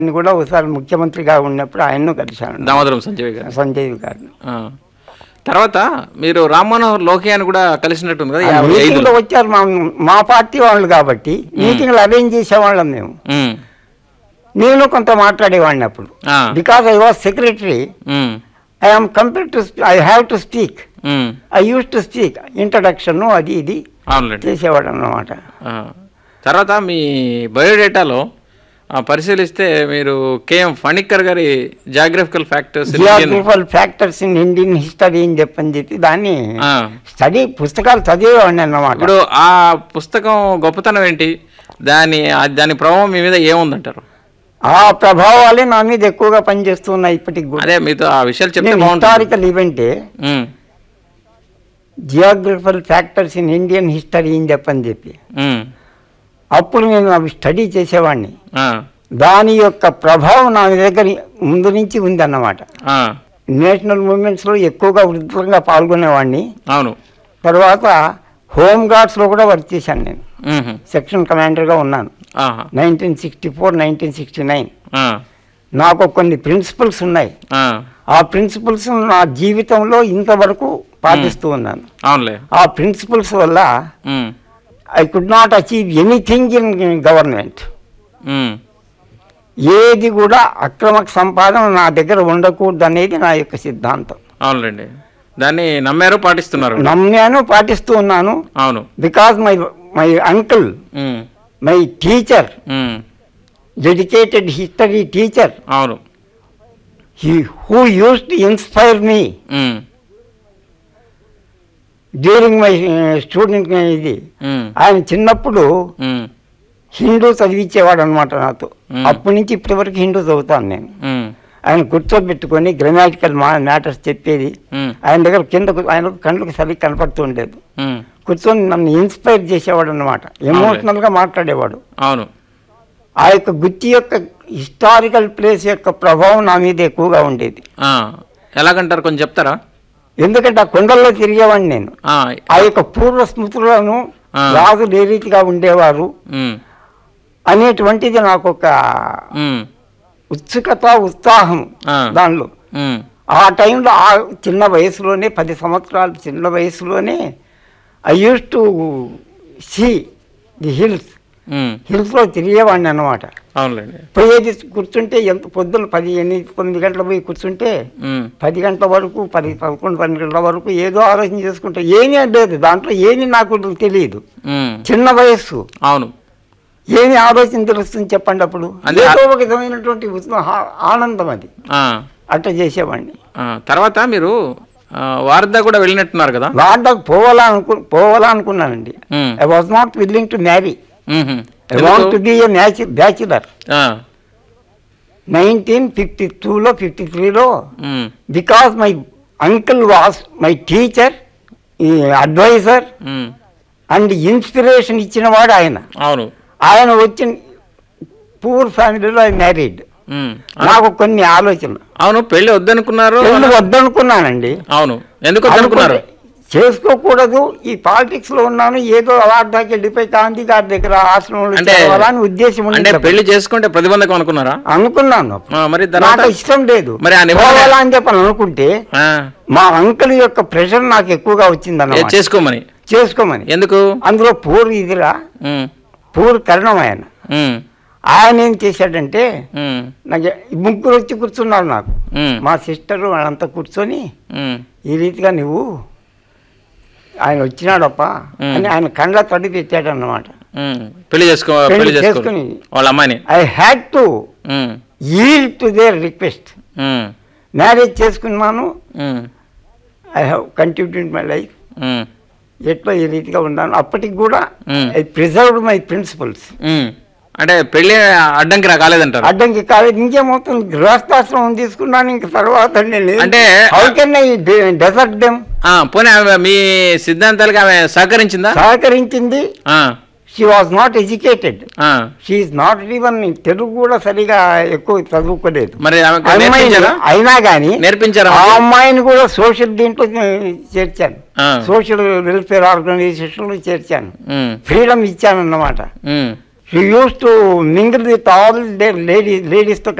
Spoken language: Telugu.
నేను కూడా ఒకసారి ముఖ్యమంత్రిగా ఉన్నప్పుడు ఆయన్ను కలిశాను దామోదరం సంజయ్ గారు సంజయ్ గారిని ఆ. తర్వాత మీరు రామ్ మనోహర్ లోహియాని కూడా కలిసినట్టుంది కదా యాభై ఐదులో మీటింగ్లో వచ్చారు మా మా పార్టీ వాళ్ళు కాబట్టి మీటింగ్లు అరేంజ్ చేసేవాళ్ళం మేము ఉమ్, నేను కొంత మాట్లాడేవాడిని అప్పుడు ఆ, because I was secretary um, I am compare to I have to speak um, I use to speak introduction అది ఇది అవునులేండి చేసేవాడు అన్నమాట ఆ. తర్వాత మీ బయోడేటాలో ఆ, పరిశీలిస్తే మీరు కేఎం ఫణిక్కర్ గారి geographical factors geographical factors in Indian history అని చెప్పని చెప్పి దాన్ని స్టడీ పుస్తకాలు చదివేవాడిని అన్నమాట ఇప్పుడు ఆ పుస్తకం గొప్పతనం ఏంటి దాని ఆ- దాని ప్రభావం మీ మీద ఏముందంటారు ఆ ప్రభావాలే నా మీద ఎక్కువగా పనిచేస్తున్నాయి ఇప్పటికి కూడా అదే మీతో ఆ విషయాలు చెప్తే నేను బాగుంటుంది హిస్టారికల్ ఈవెంటే um, geographical factors in Indian history అని చెప్పని చెప్పి ఉమ్, అప్పుడు నేను అవి స్టడీ చేసేవాడిని ఆ, దాని యొక్క ప్రభావం నా దగ్గర ముందు నుంచి ఉంది అన్నమాట ఆ, నేషనల్ మూమెంట్స్లో ఎక్కువగా వృత్తంగా పాల్గొనేవాడిని అవును తర్వాత హోమ్ గార్డ్స్లో కూడా వర్క్ చేశాను నేను ఉహు, సెక్షన్ కమాండర్గా ఉన్నాను ఆహా, nineteen sixty four nineteen sixty nine ఆ, నాకు కొన్ని ప్రిన్సిపల్స్ ఉన్నాయి ఆ, ఆ ప్రిన్సిపల్స్ నా జీవితంలో ఇంతవరకు పాటిస్తూ ఉన్నాను అవునులే ఆ ప్రిన్సిపల్స్ వల్ల um, I could not achieve anything in government um, ఏది కూడా అక్రమ సంపాదన నా దగ్గర ఉండకూడదు అనేది నా యొక్క సిద్ధాంతం అవునులేండి దాన్ని నమ్మారు పాటిస్తున్నారు నమ్మాను పాటిస్తూ ఉన్నాను అవును because my my uncle um, my teacher um, dedicated history teacher అవును he who use to inspire me um, during my student ఇది ఉమ్, ఆయన చిన్నప్పుడు ఉమ్, హిందూ చదివించేవాడు అనమాట నాతో Hmm. అప్పటి నుంచి ఇప్పటి వరకు హిందూ చదువుతాను నేను ఉమ్, ఆయన కూర్చోబెట్టుకొని గ్రామాటికల్ మా మ్యాటర్స్ చెప్పేది ఉమ్, ఆయన దగ్గర కిందకు ఆయన కళ్ళకు సరిగ్గా కనపడుతూ ఉండేది ఉమ్, కూర్చొని నన్ను ఇన్స్పైర్ చేసేవాడు అనమాట ఎమోషనల్గా మాట్లాడేవాడు అవును ఆ యొక్క గుత్తి యొక్క హిస్టారికల్ ప్లేస్ యొక్క ప్రభావం నా మీద ఎక్కువగా ఉండేది ఆ, ఎలాగంటారు కొంచెం చెప్తారా ఎందుకంటే ఆ కొండల్లో తిరిగేవాడిని నేను ఆ, ఆ యొక్క పూర్వ స్మృతులను ఆ. రాజులు ఏ రీతిగా ఉండేవారు ఉమ్, అనేటువంటిది నాకు ఒక ఉమ్, ఉత్సుకత ఉత్సాహం ఆ. దానిలో ఉమ్, ఆ టైంలో ఆ చిన్న వయసులోనే పది సంవత్సరాలు చిన్న వయసులోనే I use to see the hills um, హిల్స్లో తిరిగేవాడిని అన్నమాట అవునులేండి పోయేది కూర్చుంటే ఎంత పొద్దున్న పది ఎనిమిది తొమ్మిది గంటల పోయి కూర్చుంటే ఉమ్, పది గంటల వరకు పది పదకొండు పన్నెండు గంటల వరకు ఏదో ఆలోచన చేసుకుంటే ఏమీ లేదు దాంట్లో ఏమీ నాకు తెలియదు ఉమ్, చిన్న వయస్సు అవును ఏమి ఆలోచన తెలుస్తుంది చెప్పండి అప్పుడు అదే ఏదో ఒక విధమైనటువంటి ఉత్సా- ఆ- ఆనందం అది ఆ, అట్లా చేసేవాడిని ఆ, తర్వాత మీరు ఆ, వారధా కూడా వెళ్ళినట్టున్నారు కదా వార్డకు పోవాలా అనుకు పోవాలా అనుకున్నానండి um, I was not willing to marry ఉహు, ఐ వాంట్ టు ఎందుకు? బి ఏ బ్యాచులర్ ఆ, నైన్టీన్ ఫిఫ్టీ టూలో ఫిఫ్టీ త్రీలో um, because my uncle was my teacher adviser um, and inspiration ఇచ్చినవాడు ఆయన అవును ఆయన వచ్చిన పూర్ ఫ్యామిలీలో ఐ మ్యారీడ్ ఉమ్, నాకు కొన్ని ఆలోచనలు అవును పెళ్లి వద్దనుకున్నారు పెళ్లి వద్దనుకున్నానండి అవును ఎందుకు వద్దనుకున్నారు అనుకుంటే చేసుకోకూడదు ఈ పాలిటిక్స్ లో ఉన్నాను ఏదో అవార్డాకి వెళ్ళిపోయి గాంధీ గారి దగ్గర ఆశ్రమంలో అంటే చేరాలని ఉద్దేశం అంటే ఉంది పెళ్లి చేసుకుంటే ప్రతిబంధకం అనుకున్నారా అనుకున్నాను ఆ, మరి నాకు తర్వాత ఇష్టం లేదు మరి ఆ నిబంధన- పోవాలా అని చెప్పని అనుకుంటే ఆ, మా అంకుల్ యొక్క ప్రెషర్ నాకు ఎక్కువగా ఏ, వచ్చిందన్నమాట చేసుకోమని చేసుకోమని ఎందుకు అందులో పూర్ ఇదిరా ఉమ్, పూర్ కరణం ఆయన ఉమ్, ఆయన ఏం చేశాడంటే ఉమ్, నాకు ఈ ముగ్గురు వచ్చి కూర్చున్నారు నాకు ఉమ్, మా సిస్టర్ వాళ్ళంతా కూర్చొని ఉమ్, ఈ రీతిగా నువ్వు ఆయన వచ్చినాడప్ప మ్. అని ఆయన కండ్ల తడి పెట్టాడు అన్నమాట ఉమ్. పెళ్లి చేసుకో పెళ్లి పెళ్లి చేసుకో చేసుకుని. వాళ్ళ అమ్మాయిని I had to um, yield to their request um, marriage చేసుకున్నాను um, I have continued my life um, ఎట్లా ఈ రీతిగా ఉన్నాను అప్పటికి కూడా hmm. I preserved my principles um. అంటే పెళ్లి అడ్డంకి రా కాలేదంటారు అడ్డంకి కాలేదు ఇంకేమవుతుంది గృహస్థాశ్రమం తీసుకున్నాను ఇంక తర్వాత నేను అంటే- how can I desert them ఆ, పోనీ ఆమె మీ సిద్ధాంతాలకి ఆమె సహకరించిందా సహకరించింది ఆ, షీ వాజ్ నాట్ ఎడ్యుకేటెడ్ ఆ. షీఈ్ నాట్ ఈవెన్ తెలుగు కూడా సరిగా ఎక్కువ చదువుకోలేదు మరి ఆమెకు అమ్మాయిని నేర్పించారా అయినా కానీ నేర్పించారా ఆ మరి? అమ్మాయిని కూడా సోషల్ దీంట్లో చేర్చాను ఆ. సోషల్ వెల్ఫేర్ ఆర్గనైజేషన్లో చేర్చాను ఉమ్, ఫ్రీడమ్ ఇచ్చానన్నమాట um, he use to mingle with all their lady లేడీస్తో